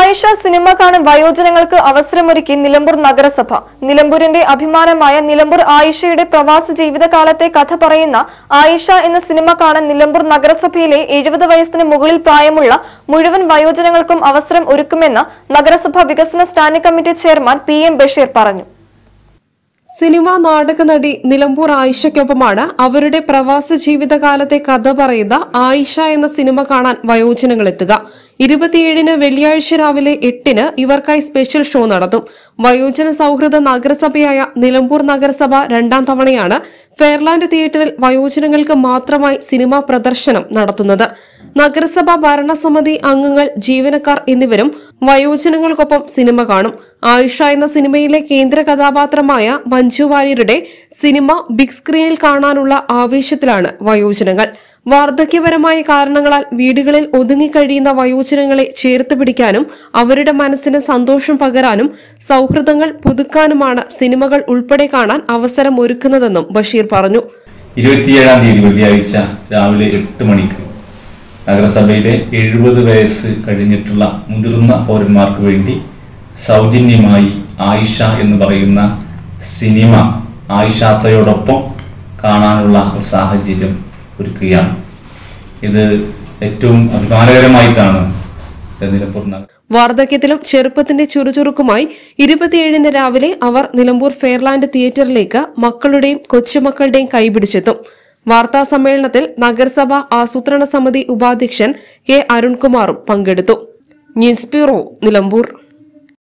Ayisha cinema കാണാൻ വയോജനങ്ങൾക്ക് അവസരമൊരുക്കി നിലമ്പൂർ നഗരസഭ നിലമ്പൂരിന്റെ അഭിമാനമായ നിലമ്പൂർ ആയിഷയുടെ പ്രവാസ ജീവിതകാലത്തെ കഥ പറയുന്ന ആയിഷ എന്ന സിനിമ കാണാൻ നിലമ്പൂർ നഗരസഭയിലെ എഴുപത് വയസ്സിന് മുകളിൽ പ്രായമുള്ള മുഴുവൻ വയോജനങ്ങൾക്കും അവസരം ഒരുക്കുമെന്ന് നഗരസഭ വികസന standing committee chairman P M Basheer പറഞ്ഞു സിനിമാ നാടക നടി നിലമ്പൂർ ആയിഷയ്ക്കൊപ്പമാണ് അവരുടെ പ്രവാസ ജീവിതകാലത്തെ കഥ പറയുന്ന ആയിഷ എന്ന സിനിമ കാണാൻ വയോജനങ്ങൾ എത്തുക ഇരുപത്തിയേഴിന് വെള്ളിയാഴ്ച രാവിലെ എട്ടിന് ഇവർക്കായി സ്പെഷ്യൽ ഷോ നടത്തും വയോജന സൗഹൃദ നഗരസഭയായ നിലമ്പൂർ നഗരസഭ രണ്ടാം തവണയാണ് ഫെയർലാൻഡ് തിയേറ്ററിൽ വയോജനങ്ങൾക്ക് മാത്രമായി സിനിമാ പ്രദർശനം നടത്തുന്നത് നഗരസഭ ഭരണസമിതി അംഗങ്ങൾ ജീവനക്കാർ എന്നിവരും വയോജനങ്ങൾക്കൊപ്പം സിനിമ കാണും ആയിഷ എന്ന സിനിമയിലെ കേന്ദ്ര കഥാപാത്രമായ മഞ്ജു വാര്യരുടെ സിനിമ ബിഗ് സ്ക്രീനിൽ കാണാനുള്ള ആവേശത്തിലാണ് വയോജനങ്ങൾ വാർദ്ധക്യപരമായ കാരണങ്ങളാൽ വീടുകളിൽ ഒതുങ്ങിക്കഴിയുന്ന വയോജനങ്ങളെ ചേർത്ത് പിടിക്കാനും അവരുടെ മനസ്സിന് സന്തോഷം പകരാനും സൗഹൃദങ്ങൾ പുതുക്കാനുമാണ് സിനിമകൾ ഉൾപ്പെടെ കാണാൻ അവസരം ഒരുക്കുന്നതെന്നും ബഷീർ പറഞ്ഞു ഇരുപത്തിയേഴാം തീയതി വെള്ളിയാഴ്ച രാവിലെ എട്ട് മണിക്ക് നഗരസഭയിലെ എഴുപത് വയസ്സ് കഴിഞ്ഞിട്ടുള്ള മുതിർന്ന പൗരന്മാർക്ക് വേണ്ടി സൗജന്യമായി ആയിഷ എന്ന് പറയുന്ന സിനിമ ആയിഷാത്തയോടൊപ്പം കാണാനുള്ള ഒരു സാഹചര്യം ഒരുക്കുകയാണ് ഇത് ഏറ്റവും അഭിമാനകരമായിട്ടാണ് നിലമ്പൂർ നഗര വാർദ്ധക്യത്തിലും ചെറുപ്പത്തിന്റെ ചുറുചുറുക്കുമായി ഇരുപത്തിയേഴിന് രാവിലെ അവർ നിലമ്പൂർ ഫെയർലാൻഡ് തിയേറ്ററിലേക്ക് മക്കളുടെയും കൊച്ചുമക്കളുടെയും കൈപിടിച്ചെത്തും വാർത്താ സമ്മേളനത്തിൽ നഗരസഭ ആസൂത്രണ സമിതി ഉപാധ്യക്ഷൻ കെ അരുൺകുമാറും പങ്കെടുത്തു ന്യൂസ് ബ്യൂറോ നിലമ്പൂർ